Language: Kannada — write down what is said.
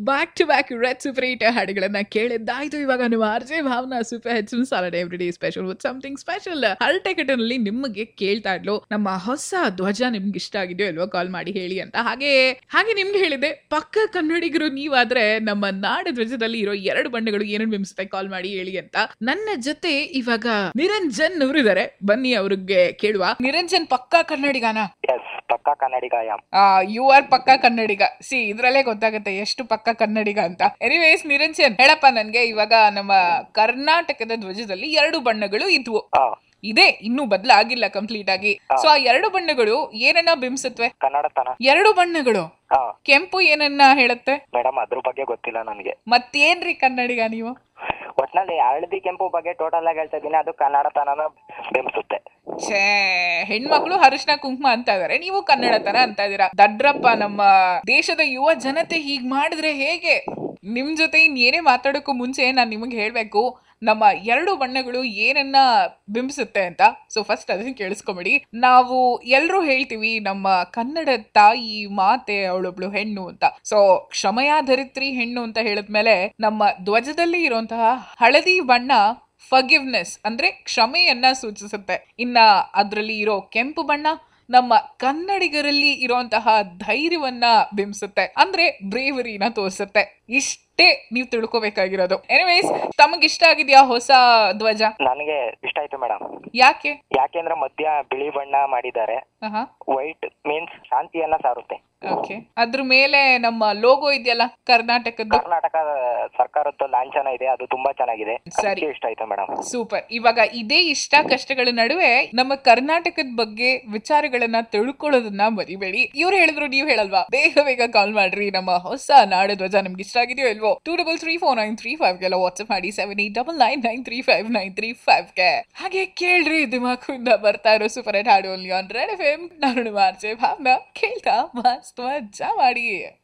Back to back red super hit ಹಾಡುಗಳನ್ನ ಕೇಳಿದ್ದಾಯ್ತು ಇವಾಗ ನೀವು ಆರ್ ಜೆ ಭಾವನಾ ಸೂಪರ್ ಹೆಚ್ ಸಾಲಡೆ every day special with something special ಹರಟೆ ನಲ್ಲಿ ನಿಮಗೆ ಕೇಳ್ತಾ ಇದ್ಲು ನಮ್ಮ ಹೊಸ ಧ್ವಜ ನಿಮ್ಗೆ ಇಷ್ಟ ಆಗಿದೆಯೋ ಇಲ್ವೋ ಕಾಲ್ ಮಾಡಿ ಹೇಳಿ ಅಂತ ಹಾಗೆ ಹಾಗೆ ನಿಮ್ಗೆ ಹೇಳಿದೆ ಪಕ್ಕ ಕನ್ನಡಿಗರು ನೀವಾದ್ರೆ ನಮ್ಮ ನಾಡ ಧ್ವಜದಲ್ಲಿ ಇರೋ ಎರಡು ಬಣ್ಣಗಳು ಏನೇನು ಬಿಂಬಿಸುತ್ತೆ ಕಾಲ್ ಮಾಡಿ ಹೇಳಿ ಅಂತ ನನ್ನ ಜೊತೆ ಇವಾಗ ನಿರಂಜನ್ ಅವರು ಇದಾರೆ ಬನ್ನಿ ಅವ್ರಿಗೆ ಕೇಳುವ ನಿರಂಜನ್ ಪಕ್ಕಾ ಕನ್ನಡಿಗನ ಎಸ್ ಪಕ್ಕಾ ಕನ್ನಡಿಗಾಯ ಯು ಆರ್ ಪಕ್ಕ ಕನ್ನಡಿಗ ಸಿ ಇದ್ರಲ್ಲೇ ಗೊತ್ತಾಗುತ್ತೆ ಎಷ್ಟು ಪಕ್ಕ ಕನ್ನಡಿಗ ಅಂತ ಎನಿವೇಸ್ ನಿರಂಜನ್ ಹೇಳಪ್ಪ ನನ್ಗೆ ಇವಾಗ ನಮ್ಮ ಕರ್ನಾಟಕದ ಧ್ವಜದಲ್ಲಿ ಎರಡು ಬಣ್ಣಗಳು ಇದ್ವು ಆ, ಇದೆ ಇನ್ನೂ ಬದಲಾಗಿಲ್ಲ ಕಂಪ್ಲೀಟ್ ಆಗಿ ಸೊ ಆ ಎರಡು ಬಣ್ಣಗಳು ಏನನ್ನ ಬಿಂಬಿಸುತ್ತವೆ ಕನ್ನಡತನ ಎರಡು ಬಣ್ಣಗಳು ಹಾ ಕೆಂಪು ಏನನ್ನ ಹೇಳುತ್ತೆ ಮೇಡಮ್ ಅದ್ರ ಬಗ್ಗೆ ಗೊತ್ತಿಲ್ಲ ನನಗೆ ಮತ್ತೇನ್ರಿ ಕನ್ನಡಿಗ ನೀವು ಒಟ್ನಲ್ಲಿ ಹಳದಿ ಕೆಂಪು ಬಗ್ಗೆ ಟೋಟಲ್ ಆಗಿ ಹೇಳ್ತಾ ಇದೀನಿ ಅದು ಕನ್ನಡತನನ ಬಿಂಬಿಸುತ್ತೆ ಛೇ ಹೆಣ್ಮಕ್ಳು ಹರಿಶಿನ ಕುಂಕುಮ ಅಂತ ಇದಾರೆ ನೀವು ಕನ್ನಡತನ ಅಂತ ಇದೀರಾ ದಡ್ರಪ್ಪ ನಮ್ಮ ದೇಶದ ಯುವ ಜನತೆ ಹೀಗ್ ಮಾಡಿದ್ರೆ ಹೇಗೆ ನಿಮ್ ಜೊತೆ ಇನ್ನೇನೇ ಮಾತಾಡೋಕ್ಕೂ ಮುಂಚೆ ನಾನು ನಿಮಗೆ ಹೇಳ್ಬೇಕು ನಮ್ಮ ಎರಡು ಬಣ್ಣಗಳು ಏನನ್ನ ಬಿಂಬಿಸುತ್ತೆ ಅಂತ ಸೊ ಫಸ್ಟ್ ಅದನ್ನ ಕೇಳಿಸ್ಕೊಂಬಿಡಿ ನಾವು ಎಲ್ಲರೂ ಹೇಳ್ತೀವಿ ನಮ್ಮ ಕನ್ನಡ ತಾಯಿ ಮಾತೆ ಅವಳೊಬ್ಳು ಹೆಣ್ಣು ಅಂತ ಸೊ ಕ್ಷಮಯಾಧರಿತ್ರಿ ಹೆಣ್ಣು ಅಂತ ಹೇಳಿದ್ಮೇಲೆ ನಮ್ಮ ಧ್ವಜದಲ್ಲಿ ಇರುವಂತಹ ಹಳದಿ ಬಣ್ಣ ಫಗಿವ್ನೆಸ್ ಅಂದ್ರೆ ಕ್ಷಮೆಯನ್ನ ಸೂಚಿಸುತ್ತೆ ಇನ್ನ ಅದರಲ್ಲಿ ಇರೋ ಕೆಂಪು ಬಣ್ಣ ನಮ್ಮ ಕನ್ನಡಿಗರಲ್ಲಿ ಇರುವಂತಹ ಧೈರ್ಯವನ್ನ ಬಿಂಬಿಸುತ್ತೆ ಅಂದ್ರೆ ಬ್ರೇವರಿನ ತೋರಿಸುತ್ತೆ ಇಷ್ಟೇ ನೀವು ತಿಳ್ಕೊಬೇಕಾಗಿರೋದು ಎನಿವೇಸ್ ತಮಗಿಷ್ಟ ಆಗಿದ್ಯಾ ಹೊಸ ಧ್ವಜ ನನಗೆ ಇಷ್ಟ ಆಯ್ತು ಮೇಡಮ್ ಯಾಕೆ ಯಾಕೆಂದ್ರೆ ಮಧ್ಯ ಬಿಳಿ ಬಣ್ಣ ಮಾಡಿದ್ದಾರೆ ಆಹಾ ವೈಟ್ ಮೀನ್ಸ್ ಶಾಂತಿಯನ್ನ ಸಾರುತ್ತೆ ಓಕೆ ಅದ್ರ ಮೇಲೆ ನಮ್ಮ ಲೋಗೋ ಇದೆಯಲ್ಲ ಕರ್ನಾಟಕದ್ದು ಕರ್ನಾಟಕ ಸರ್ಕಾರದ ಲಾಂಛನ ಇದೆ ಅದು ತುಂಬಾ ಚೆನ್ನಾಗಿದೆ ಸರಿ. ಅದಕ್ಕೆ ಇಷ್ಟ ಆಯ್ತು ಮೇಡಮ್ ಸೂಪರ್ ಇವಾಗ ಇದೇ ಇಷ್ಟ ಕಷ್ಟಗಳ ನಡುವೆ ನಮ್ಮ ಕರ್ನಾಟಕದ ಬಗ್ಗೆ ವಿಚಾರಗಳನ್ನ ತಿಳ್ಕೊಳ್ಳೋದನ್ನ ಮರಿಬೇಡಿ ಇವ್ರು ಹೇಳಿದ್ರು ನೀವು ಹೇಳಲ್ವಾ ಬೇಗ ಬೇಗ ಕಾಲ್ ಮಾಡ್ರಿ ನಮ್ಮ ಹೊಸ ನಾಡ ಧ್ವಜ ನಿಮ್ಗೆ ಇಷ್ಟ ಆಗಿದೆಯೋ ಇಲ್ವೋ two double three four nine three five ಗೆಲ್ಲ ವಾಟ್ಸ್ಆಪ್ ಮಾಡಿ seven eight double nine nine three five nine three five ಗೆ ಹಾಗೆ ಕೇಳ್ರಿ ದಿಮಾಕಿಂದ ಬರ್ತಾ ಇರೋ ಸೂಪರ್ ಹಿಟ್ ಹಾಡು only on red F M ನಾನು ಮಾರ್ಚೆ ಭಾವನಾ ಕೇಳ್ತಾ ಮಸ್ತ್ ಮಜಾ ಮಾಡಿ